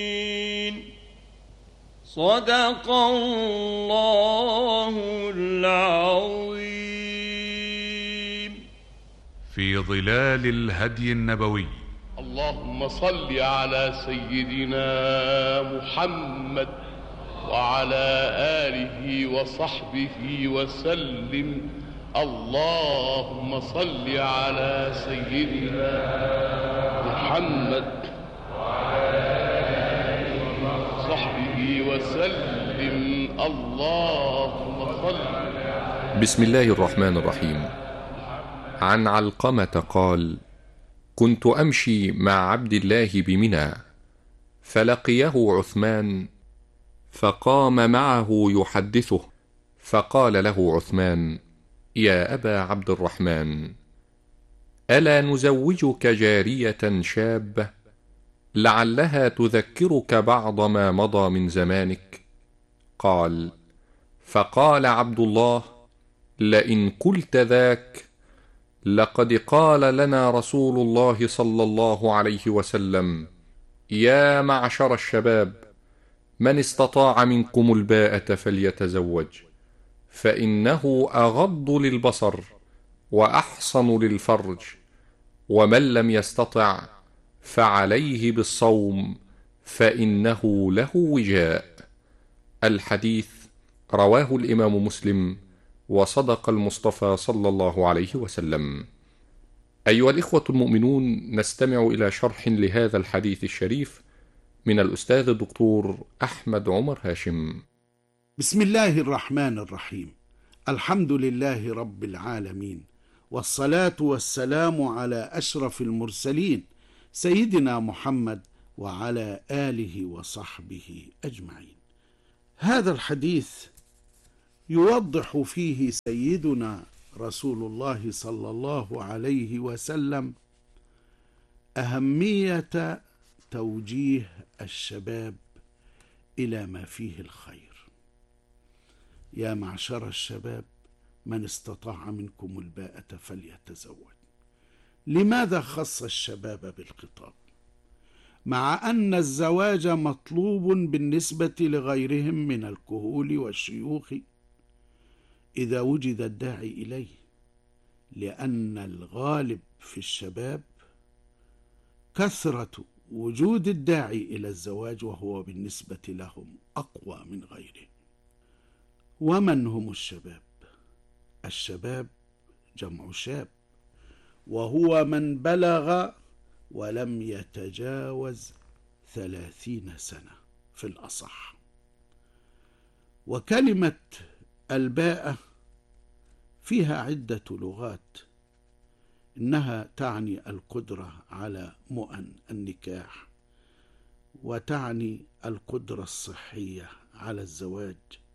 صدق الله العظيم في ظلال الهدي النبوي اللهم صل على سيدنا محمد وعلى آله وصحبه وسلم اللهم صل على سيدنا محمد وصحبه وسلم اللهم صل بسم الله الرحمن الرحيم عن علقمة قال كنت أمشي مع عبد الله بمنى فلقيه عثمان فقام معه يحدثه فقال له عثمان يا أبا عبد الرحمن ألا نزوجك جارية شابة لعلها تذكرك بعض ما مضى من زمانك قال فقال عبد الله لئن قلت ذاك لقد قال لنا رسول الله صلى الله عليه وسلم يا معشر الشباب من استطاع منكم الباءة فليتزوج فإنه أغض للبصر وأحصن للفرج ومن لم يستطع فعليه بالصوم فإنه له وجاء الحديث رواه الإمام مسلم وصدق المصطفى صلى الله عليه وسلم أيها الإخوة المؤمنون نستمع إلى شرح لهذا الحديث الشريف من الأستاذ الدكتور أحمد عمر هاشم بسم الله الرحمن الرحيم الحمد لله رب العالمين والصلاة والسلام على أشرف المرسلين سيدنا محمد وعلى آله وصحبه أجمعين هذا الحديث يوضح فيه سيدنا رسول الله صلى الله عليه وسلم أهمية توجيه الشباب إلى ما فيه الخير يا معشر الشباب من استطاع منكم الباءة فليتزوج لماذا خص الشباب بالخطاب مع أن الزواج مطلوب بالنسبة لغيرهم من الكهول والشيوخ إذا وجد الداعي إليه لأن الغالب في الشباب كثرة وجود الداعي إلى الزواج وهو بالنسبة لهم أقوى من غيره ومن هم الشباب الشباب جمع شاب وهو من بلغ ولم يتجاوز ثلاثين سنة في الأصح وكلمة الباءة فيها عدة لغات إنها تعني القدرة على مؤن النكاح وتعني القدرة الصحية على الزواج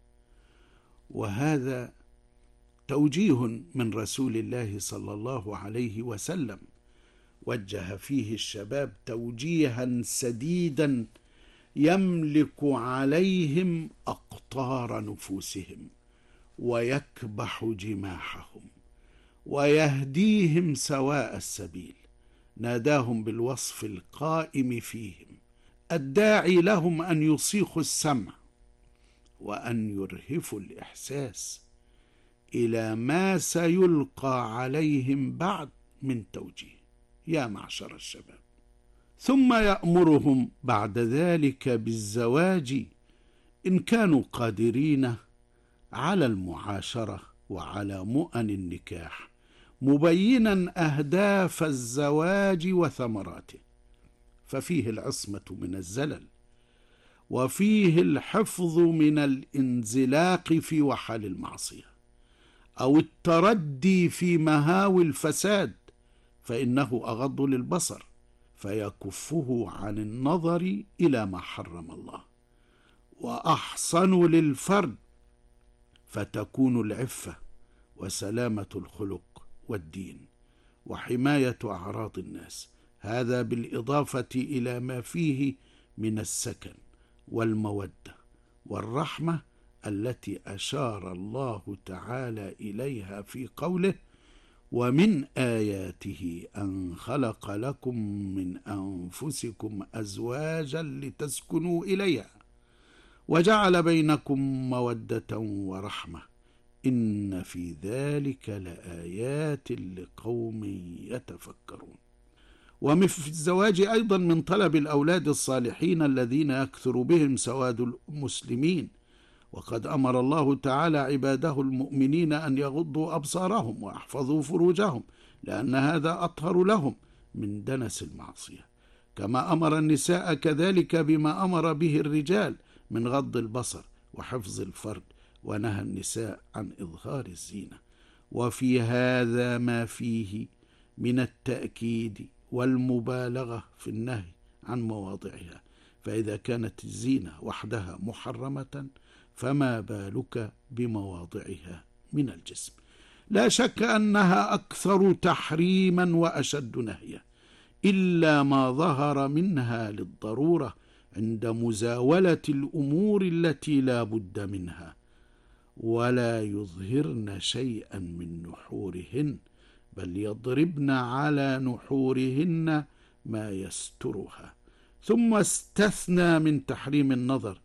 وهذا توجيه من رسول الله صلى الله عليه وسلم وجه فيه الشباب توجيها سديدا يملك عليهم اقطار نفوسهم ويكبح جماحهم ويهديهم سواء السبيل ناداهم بالوصف القائم فيهم الداعي لهم ان يصيخوا السمع وان يرهفوا الاحساس الى ما سيلقى عليهم بعد من توجيه يا معشر الشباب ثم يامرهم بعد ذلك بالزواج ان كانوا قادرين على المعاشره وعلى مؤن النكاح مبينا اهداف الزواج وثمراته ففيه العصمه من الزلل وفيه الحفظ من الانزلاق في وحل المعصيه او التردي في مهاوي الفساد فانه اغض للبصر فيكفه عن النظر الى ما حرم الله واحصن للفرد فتكون العفه وسلامه الخلق والدين وحمايه اعراض الناس هذا بالاضافه الى ما فيه من السكن والموده والرحمه التي اشار الله تعالى اليها في قوله ومن اياته ان خلق لكم من انفسكم ازواجا لتسكنوا اليها وجعل بينكم موده ورحمه ان في ذلك لايات لقوم يتفكرون ومن في الزواج ايضا من طلب الاولاد الصالحين الذين يكثر بهم سواد المسلمين وقد امر الله تعالى عباده المؤمنين ان يغضوا ابصارهم ويحفظوا فروجهم لان هذا اطهر لهم من دنس المعصيه كما امر النساء كذلك بما امر به الرجال من غض البصر وحفظ الفرج ونهى النساء عن اظهار الزينه وفي هذا ما فيه من التاكيد والمبالغه في النهي عن مواضعها فاذا كانت الزينه وحدها محرمه فما بالك بمواضعها من الجسم لا شك انها اكثر تحريما واشد نهيا الا ما ظهر منها للضروره عند مزاوله الامور التي لا بد منها ولا يظهرن شيئا من نحورهن بل يضربن على نحورهن ما يسترها ثم استثنى من تحريم النظر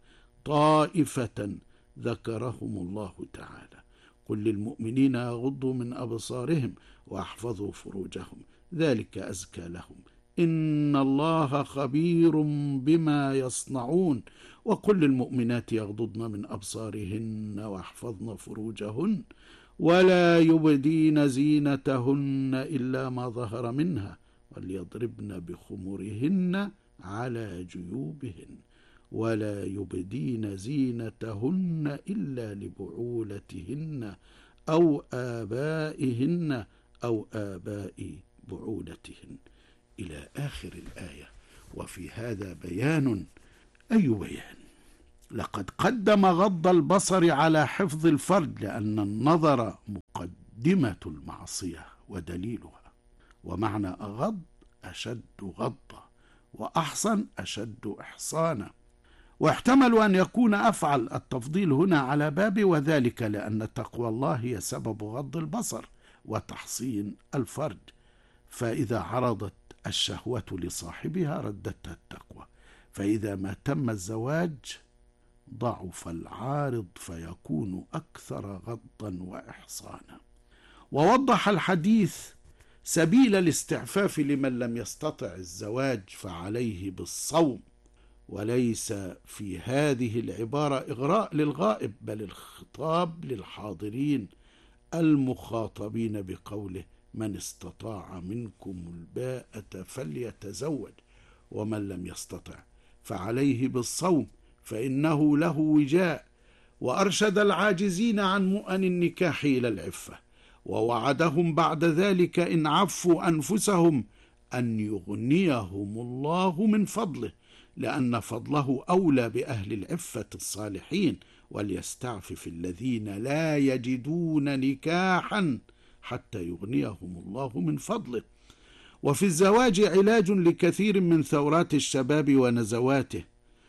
طائفه ذكرهم الله تعالى قل للمؤمنين يغضوا من ابصارهم واحفظوا فروجهم ذلك ازكى لهم ان الله خبير بما يصنعون وقل للمؤمنات يغضضن من ابصارهن واحفظن فروجهن ولا يبدين زينتهن الا ما ظهر منها وليضربن بخمرهن على جيوبهن ولا يبدين زينتهن الا لبعولتهن او ابائهن او اباء بعولتهن الى اخر الايه وفي هذا بيان اي بيان لقد قدم غض البصر على حفظ الفرج لان النظر مقدمه المعصيه ودليلها ومعنى اغض اشد غضا واحصن اشد احصانا واحتمل ان يكون افعل التفضيل هنا على باب وذلك لان تقوى الله هي سبب غض البصر وتحصين الفرج فاذا عرضت الشهوه لصاحبها ردتها التقوى فاذا ما تم الزواج ضعف العارض فيكون اكثر غضا واحصانا ووضح الحديث سبيل الاستعفاف لمن لم يستطع الزواج فعليه بالصوم وليس في هذه العباره اغراء للغائب بل الخطاب للحاضرين المخاطبين بقوله من استطاع منكم الباءة فليتزوج ومن لم يستطع فعليه بالصوم فإنه له وجاء وأرشد العاجزين عن مؤن النكاح إلى العفة ووعدهم بعد ذلك إن عفوا أنفسهم أن يغنيهم الله من فضله لأن فضله أولى بأهل العفة الصالحين وليستعفف الذين لا يجدون نكاحا حتى يغنيهم الله من فضله وفي الزواج علاج لكثير من ثورات الشباب ونزواته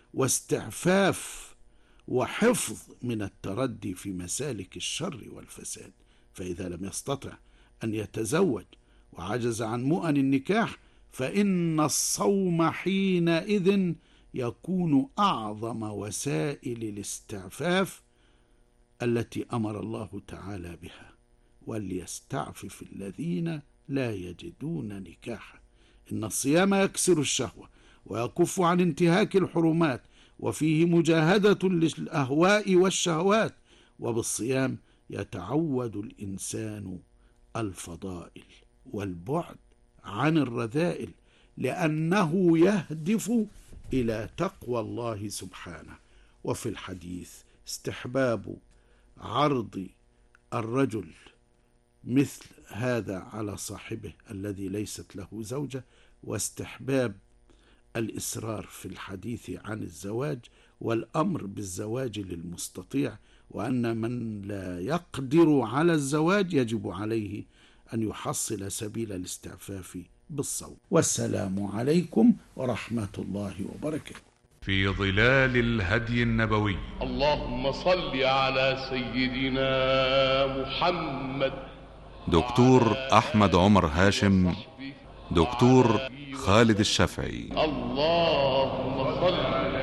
واستعفاف وحفظ من التردي في مسالك الشر والفساد فاذا لم يستطع ان يتزوج وعجز عن مؤن النكاح فان الصوم حينئذ يكون اعظم وسائل الاستعفاف التي امر الله تعالى بها وليستعفف الذين لا يجدون نكاحا ان الصيام يكسر الشهوه ويكف عن انتهاك الحرمات وفيه مجاهده للاهواء والشهوات وبالصيام يتعود الانسان الفضائل والبعد عن الرذائل لانه يهدف الى تقوى الله سبحانه وفي الحديث استحباب عرض الرجل مثل هذا على صاحبه الذي ليست له زوجه واستحباب الاصرار في الحديث عن الزواج والامر بالزواج للمستطيع وان من لا يقدر على الزواج يجب عليه ان يحصل سبيل الاستعفاف بالصوم والسلام عليكم ورحمه الله وبركاته في ظلال الهدي النبوي اللهم صل على سيدنا محمد دكتور أحمد عمر هاشم دكتور خالد الشافعي اللهم صل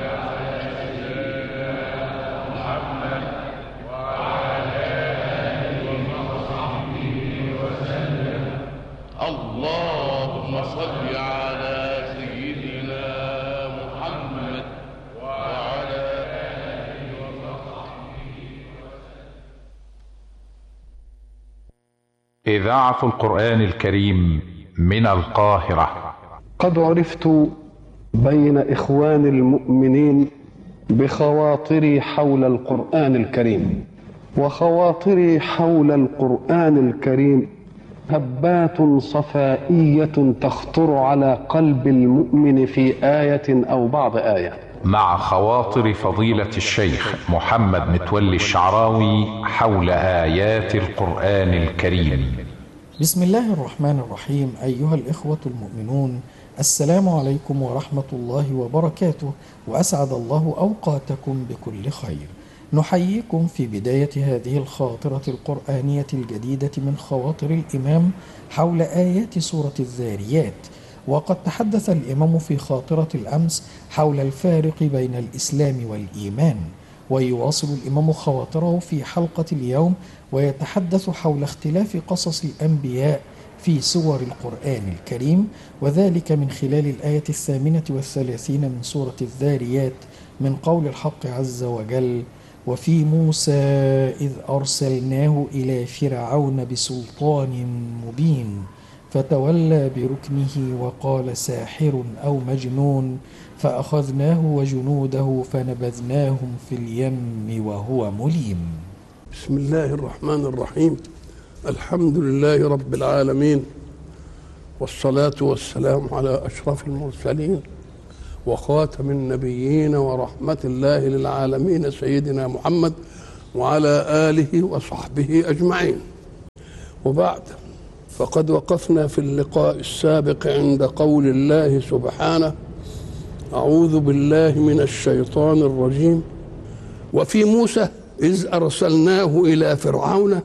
اللهم صل على سيدنا محمد وعلى إذاعة القرآن الكريم من القاهرة قد عرفت بين إخوان المؤمنين بخواطري حول القرآن الكريم وخواطري حول القرآن الكريم هبات صفائية تخطر على قلب المؤمن في آية أو بعض آية مع خواطر فضيلة الشيخ محمد متولي الشعراوي حول آيات القرآن الكريم بسم الله الرحمن الرحيم أيها الإخوة المؤمنون السلام عليكم ورحمة الله وبركاته وأسعد الله أوقاتكم بكل خير نحييكم في بداية هذه الخاطرة القرآنية الجديدة من خواطر الإمام حول آيات سورة الذاريات وقد تحدث الإمام في خاطرة الأمس حول الفارق بين الإسلام والإيمان ويواصل الإمام خواطره في حلقة اليوم ويتحدث حول اختلاف قصص الأنبياء في سور القرآن الكريم وذلك من خلال الآية الثامنة والثلاثين من سورة الذاريات من قول الحق عز وجل وفي موسى إذ أرسلناه إلى فرعون بسلطان مبين فتولى بركنه وقال ساحر أو مجنون فأخذناه وجنوده فنبذناهم في اليم وهو مليم بسم الله الرحمن الرحيم الحمد لله رب العالمين والصلاة والسلام على أشرف المرسلين وخاتم النبيين ورحمة الله للعالمين سيدنا محمد وعلى آله وصحبه أجمعين وبعد فقد وقفنا في اللقاء السابق عند قول الله سبحانه أعوذ بالله من الشيطان الرجيم وفي موسى إذ أرسلناه إلى فرعون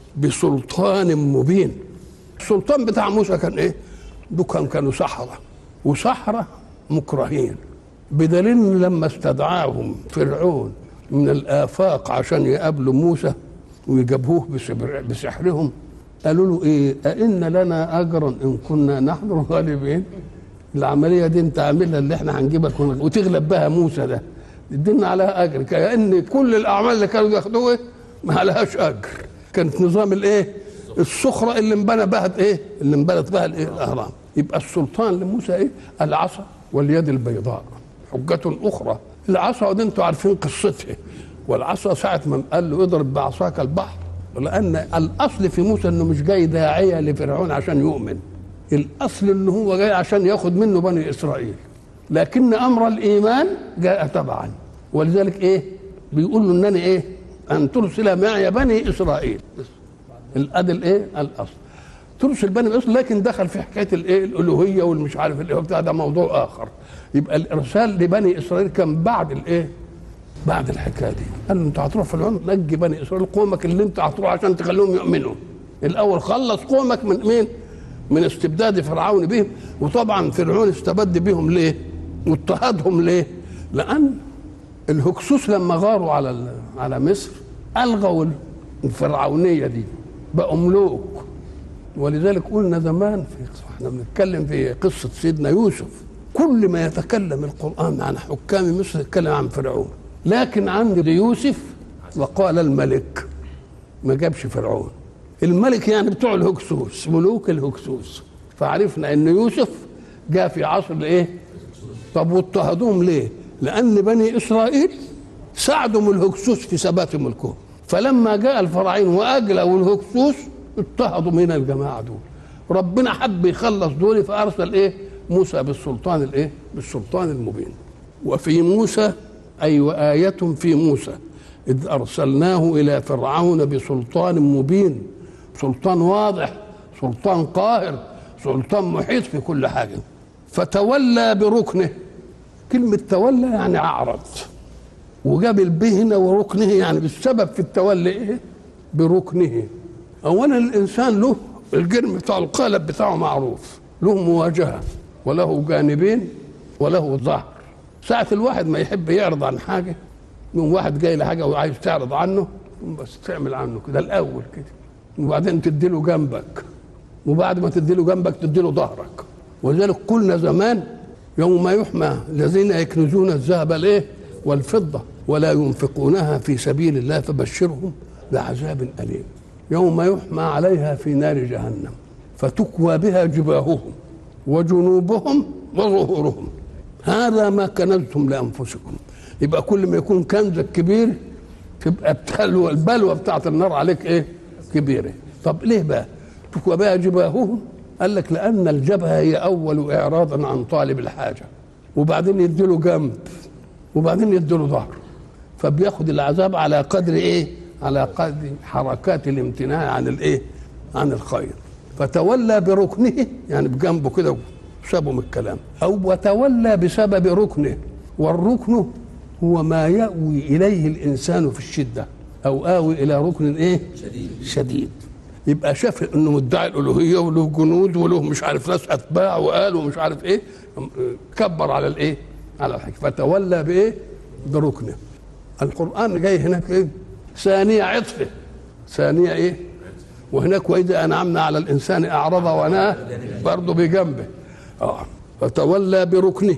بسلطان مبين السلطان بتاع موسى كان إيه؟ دول كانوا سحرة وسحرة مكرهين بدليل إن لما استدعاهم فرعون من الآفاق عشان يقابلوا موسى ويجابوه بسبر- بسحرهم قالوا له ايه أئن لنا اجرا ان كنا نحن الغالبين العمليه دي انت عاملها اللي احنا هنجيبك ون- وتغلب بها موسى ده ادينا عليها اجر كأن كل الاعمال اللي كانوا بياخدوها ما عليهاش اجر كانت نظام الايه الصخره اللي انبنى بها ايه اللي انبنت بها الايه الاهرام يبقى السلطان لموسى ايه العصا واليد البيضاء حجة أخرى العصا دي انتوا عارفين قصتها والعصا ساعة ما قال له اضرب بعصاك البحر لأن الأصل في موسى إنه مش جاي داعية لفرعون عشان يؤمن الأصل إنه هو جاي عشان ياخد منه بني إسرائيل لكن أمر الإيمان جاء تبعا ولذلك إيه بيقول له إنني إيه أن ترسل معي بني إسرائيل الأدي الإيه الأصل ترسل بني اسرائيل لكن دخل في حكايه الايه الالوهيه والمش عارف الايه بتاع ده موضوع اخر يبقى الارسال لبني اسرائيل كان بعد الايه بعد الحكايه دي قال له انت هتروح في العمر نجي بني اسرائيل قومك اللي انت هتروح عشان تخليهم يؤمنوا الاول خلص قومك من مين من استبداد فرعون بهم وطبعا فرعون استبد بهم ليه واضطهدهم ليه لان الهكسوس لما غاروا على ال- على مصر الغوا الفرعونيه دي بقوا ملوك ولذلك قلنا زمان في احنا بنتكلم في قصه سيدنا يوسف كل ما يتكلم القران عن حكام مصر يتكلم عن فرعون لكن عند يوسف وقال الملك ما جابش فرعون الملك يعني بتوع الهكسوس ملوك الهكسوس فعرفنا ان يوسف جاء في عصر الايه طب واضطهدوهم ليه لان بني اسرائيل ساعدوا الهكسوس في ثبات ملكهم فلما جاء الفراعين واجلوا الهكسوس اضطهدوا من الجماعه دول ربنا حب يخلص دول فارسل ايه موسى بالسلطان الايه بالسلطان المبين وفي موسى اي وايه في موسى اذ ارسلناه الى فرعون بسلطان مبين سلطان واضح سلطان قاهر سلطان محيط في كل حاجه فتولى بركنه كلمه تولى يعني اعرض وجاب الب هنا وركنه يعني بالسبب في التولي ايه بركنه اولا الانسان له الجرم بتاعه القالب بتاعه معروف له مواجهه وله جانبين وله ظهر ساعة الواحد ما يحب يعرض عن حاجة يوم واحد جاي لحاجة وعايز تعرض عنه يقوم بس تعمل عنه كده الأول كده وبعدين تديله جنبك وبعد ما تديله جنبك تديله ظهرك ولذلك قلنا زمان يوم ما يحمى الذين يكنزون الذهب الايه والفضة ولا ينفقونها في سبيل الله فبشرهم بعذاب أليم يوم يحمى عليها في نار جهنم فتكوى بها جباههم وجنوبهم وظهورهم هذا ما كنزتم لانفسكم يبقى كل ما يكون كنزك كبير تبقى البلوى البلوى بتاعت النار عليك ايه كبيره طب ليه بقى تكوى بها جباههم قال لك لان الجبهه هي اول اعراضا عن طالب الحاجه وبعدين يديله جنب وبعدين يديله ظهر فبياخد العذاب على قدر ايه على قدر حركات الامتناع عن الايه عن الخير فتولى بركنه يعني بجنبه كده سابوا من الكلام او وتولى بسبب ركنه والركن هو ما يأوي إليه الإنسان في الشدة أو آوي إلى ركن إيه شديد شديد يبقى شاف انه مدعي الالوهيه وله جنود وله مش عارف ناس اتباع وقال ومش عارف ايه كبر على الايه؟ على الحكم فتولى بايه؟ بركنه القران جاي هناك ايه؟ ثانيه عطفه ثانيه ايه؟ وهناك واذا انعمنا على الانسان اعرض وناه برضه بجنبه اه فتولى بركنه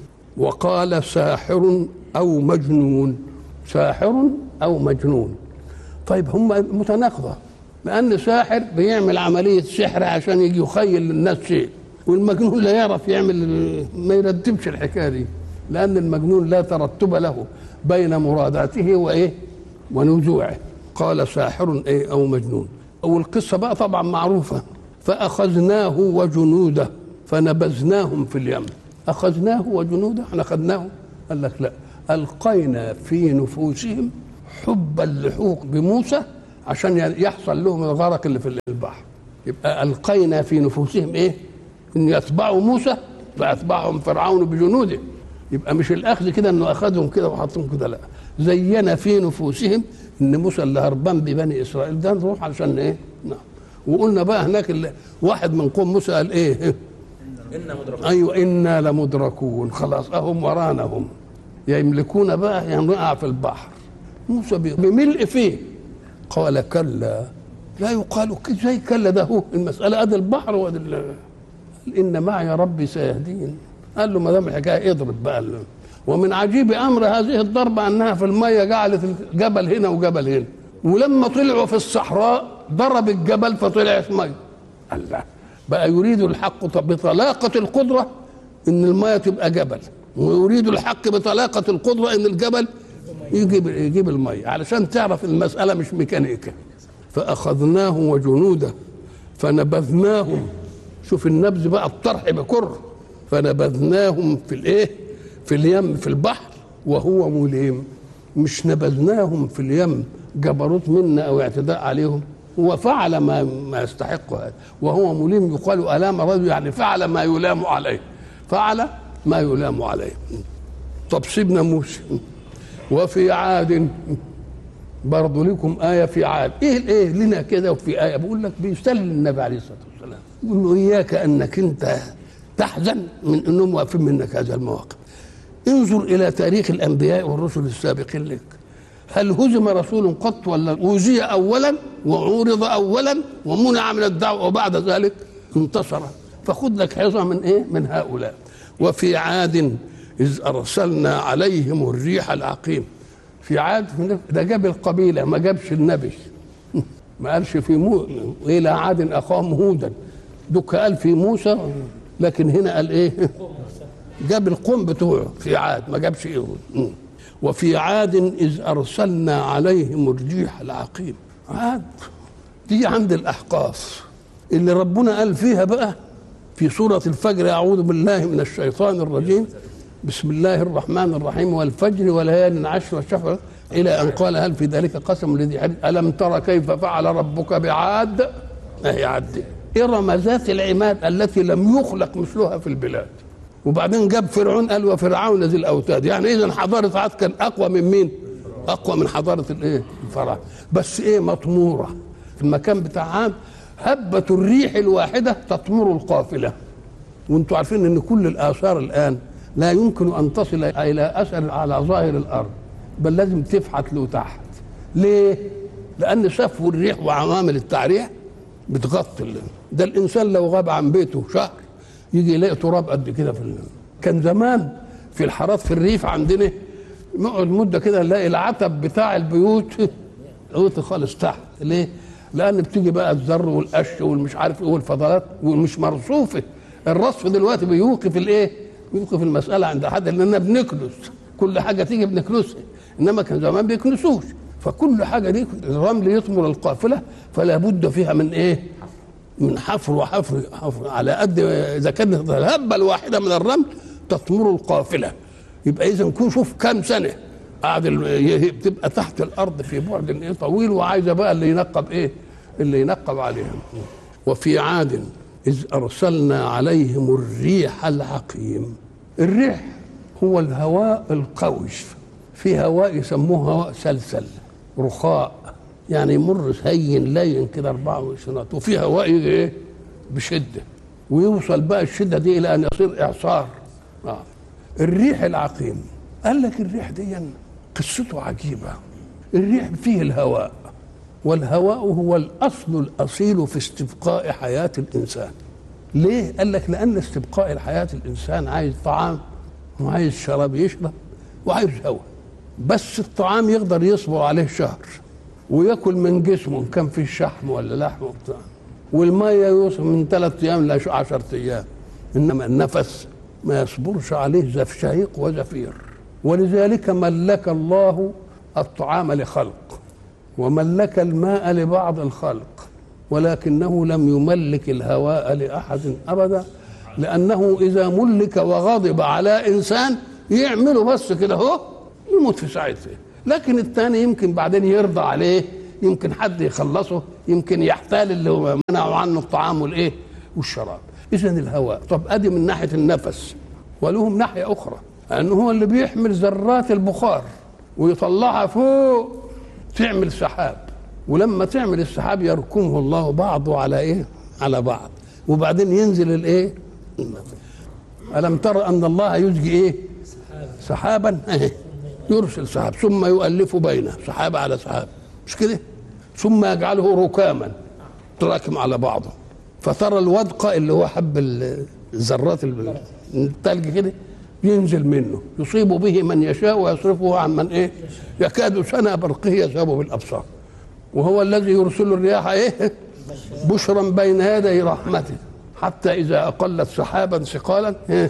وقال ساحر او مجنون ساحر او مجنون طيب هم متناقضه لان ساحر بيعمل عمليه سحر عشان يجي يخيل للناس شيء والمجنون لا يعرف يعمل ما يرتبش الحكايه دي لان المجنون لا ترتب له بين مراداته وايه ونزوعه قال ساحر ايه او مجنون او القصه بقى طبعا معروفه فاخذناه وجنوده فنبذناهم في اليم اخذناه وجنوده احنا اخذناه قال لك لا القينا في نفوسهم حب اللحوق بموسى عشان يحصل لهم الغرق اللي في البحر يبقى القينا في نفوسهم ايه ان يتبعوا موسى فاتبعهم فرعون بجنوده يبقى مش الاخذ كده انه اخذهم كده وحطهم كده لا زين في نفوسهم ان موسى اللي هربان ببني اسرائيل ده نروح علشان ايه نعم وقلنا بقى هناك اللي واحد من قوم موسى قال ايه إنا مدركون ايوه انا لمدركون خلاص اهم ورانا هم يملكون بقى يعني نقع في البحر موسى بملء فيه قال كلا لا يقال زي كلا ده هو المساله ادي البحر وادي ان معي ربي سيهدين قال له ما دام الحكايه اضرب بقى ومن عجيب امر هذه الضربه انها في الميه جعلت الجبل هنا وجبل هنا ولما طلعوا في الصحراء ضرب الجبل فطلع في ميه الله بقى يريد الحق بطلاقه القدره ان الميه تبقى جبل ويريد الحق بطلاقه القدره ان الجبل يجيب يجيب الميه علشان تعرف المساله مش ميكانيكا فاخذناه وجنوده فنبذناهم شوف النبذ بقى الطرح بكر فنبذناهم في الايه في اليم في البحر وهو مليم مش نبذناهم في اليم جبروت منا او اعتداء عليهم هو فعل ما ما يستحق هذا وهو مليم يقال الام رجل يعني فعل ما يلام عليه فعل ما يلام عليه طب سيبنا موسى وفي عاد برضه لكم آية في عاد إيه الإيه لنا كده وفي آية بقول لك بيسلم النبي عليه الصلاة والسلام يقول له إياك أنك أنت تحزن من أنهم واقفين منك هذا المواقف انظر إلى تاريخ الأنبياء والرسل السابقين لك هل هزم رسول قط ولا أوذي أولا وعورض أولا ومنع من الدعوة وبعد ذلك انتصر فخذ لك حظة من إيه من هؤلاء وفي عاد إذ أرسلنا عليهم الريح العقيم في عاد ده جاب القبيلة ما جابش النبي ما قالش في مو إلى عاد أخاهم هودا دك قال في موسى لكن هنا قال إيه جاب القوم بتوعه في عاد ما جابش إيه وفي عاد إذ أرسلنا عليهم الريح العقيم عاد دي عند الأحقاف اللي ربنا قال فيها بقى في سورة الفجر أعوذ بالله من الشيطان الرجيم بسم الله الرحمن الرحيم والفجر وليال عشر والشفع إلى أن قال هل في ذلك قسم لذي حد ألم ترى كيف فعل ربك بعاد أهي عد إرم ذات العماد التي لم يخلق مثلها في البلاد وبعدين جاب فرعون قال وفرعون ذي الأوتاد يعني إذا حضارة عاد كان أقوى من مين؟ أقوى من حضارة الإيه؟ الفراعنة بس إيه مطمورة المكان بتاع عاد هبة الريح الواحدة تطمر القافلة وانتم عارفين ان كل الاثار الان لا يمكن ان تصل الى اثر على ظاهر الارض بل لازم تفحت له تحت ليه لان سفو الريح وعوامل التعريح بتغطي ال- ده الانسان لو غاب عن بيته شهر يجي يلاقي تراب قد كده في ال- كان زمان في الحارات في الريف عندنا نقعد مده كده نلاقي العتب بتاع البيوت غوطي خالص تحت ليه؟ لان بتيجي بقى الذر والقش والمش عارف ايه والفضلات ومش مرصوفه الرصف دلوقتي بيوقف الايه؟ بيوقف المساله عند حد لاننا بنكنس كل حاجه تيجي بنكنسها انما كان زمان بيكنسوش فكل حاجه دي الرمل يطمر القافله فلا بد فيها من ايه؟ من حفر وحفر حفر على قد اذا كانت الهبه الواحده من الرمل تطمر القافله يبقى اذا نكون شوف كام سنه قاعد ال- ي- بتبقى تحت الارض في بعد ايه طويل وعايزه بقى اللي ينقب ايه اللي ينقب عليها وفي عاد اذ ارسلنا عليهم الريح العقيم الريح هو الهواء القوي في هواء يسموه هواء سلسل رخاء يعني يمر هين لين كده 24 نقط وفي هواء يجي ايه بشده ويوصل بقى الشده دي الى ان يصير اعصار آه. الريح العقيم قال لك الريح دي قصته عجيبه الريح فيه الهواء والهواء هو الاصل الاصيل في استبقاء حياه الانسان ليه قال لك لان استبقاء الحياه الانسان عايز طعام وعايز شراب يشرب وعايز هواء بس الطعام يقدر يصبر عليه شهر وياكل من جسمه إن كان فيه شحم ولا لحم وبتاع والميه يوصل من ثلاث ايام ل 10 ايام انما النفس ما يصبرش عليه زف شهيق وزفير ولذلك ملك الله الطعام لخلق وملك الماء لبعض الخلق ولكنه لم يملك الهواء لاحد ابدا لانه اذا ملك وغضب على انسان يعمله بس كده اهو يموت في ساعتها لكن الثاني يمكن بعدين يرضى عليه يمكن حد يخلصه يمكن يحتال اللي هو منعوا عنه الطعام والايه والشراب اذا الهواء طب ادي من ناحيه النفس ولهم ناحيه اخرى لانه هو اللي بيحمل ذرات البخار ويطلعها فوق تعمل سحاب ولما تعمل السحاب يركمه الله بعضه على ايه على بعض وبعدين ينزل الايه الم تر ان الله يزجي ايه سحابا يرسل سحاب ثم يؤلف بينه سحاب على سحاب مش كده ثم يجعله ركاما تراكم على بعضه فترى الودق اللي هو حب ال- الذرات ال- الثلج كده ينزل منه يصيب به من يشاء ويصرفه عن من ايه يكاد سنة برقه يذهب بالابصار وهو الذي يرسل الرياح ايه بشرا بين يدي رحمته حتى اذا اقلت سحابا ثقالا إيه؟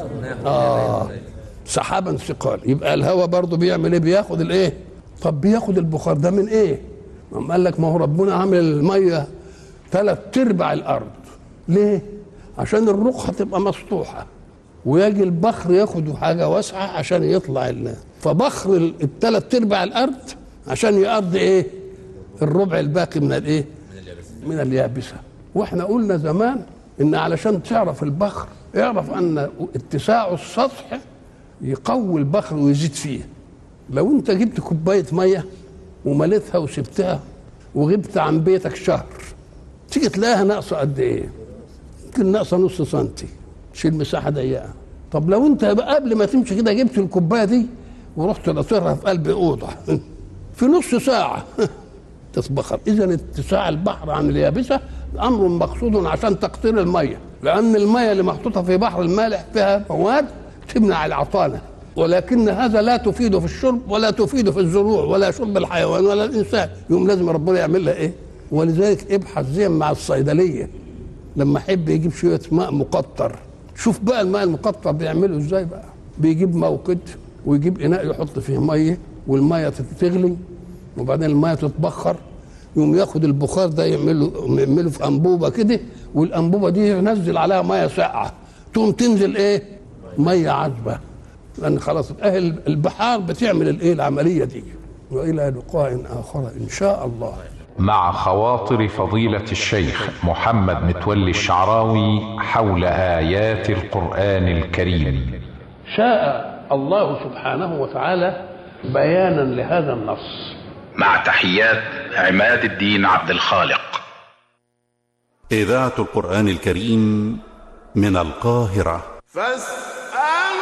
اه سحابا ثقال يبقى الهواء برضه بيعمل ايه بياخد الايه طب بياخد البخار ده من ايه قام قال لك ما هو ربنا عامل الميه ثلاث ارباع الارض ليه عشان الرقعه تبقى مسطوحه ويجي البخر ياخد حاجه واسعه عشان يطلع ال- فبخر ال- الثلاث ارباع الارض عشان يقضي ايه الربع الباقي من الايه من اليابسه واحنا قلنا زمان ان علشان تعرف البخر اعرف ان اتساع السطح يقوي البخر ويزيد فيه لو انت جبت كوبايه ميه ومليتها وسبتها وغبت عن بيتك شهر تيجي تلاقيها ناقصه قد ايه يمكن ناقصه نص سنتي تشيل مساحه ضيقه طب لو انت بقى قبل ما تمشي كده جبت الكوبايه دي ورحت ناطرها في قلب اوضه في نص ساعه تتبخر اذا اتساع البحر عن اليابسه امر مقصود عشان تقطير الميه لان الميه اللي محطوطه في بحر المالح فيها مواد تمنع العطانه ولكن هذا لا تفيد في الشرب ولا تفيد في الزروع ولا شرب الحيوان ولا الانسان يوم لازم ربنا يعمل لها ايه ولذلك ابحث زي مع الصيدليه لما يحب يجيب شويه ماء مقطر شوف بقى الماء المقطر بيعمله ازاي بقى بيجيب موقد ويجيب اناء يحط فيه ميه والميه تغلي وبعدين الميه تتبخر يقوم ياخد البخار ده يعمله يعمله في انبوبه كده والانبوبه دي ينزل عليها ميه ساقعه تقوم تنزل ايه؟ ميه عذبه لان خلاص اهل البحار بتعمل الايه العمليه دي والى لقاء اخر ان شاء الله مع خواطر فضيلة الشيخ محمد متولي الشعراوي حول آيات القرآن الكريم شاء الله سبحانه وتعالى بيانا لهذا النص مع تحيات عماد الدين عبد الخالق إذاعة القرآن الكريم من القاهرة فاسأل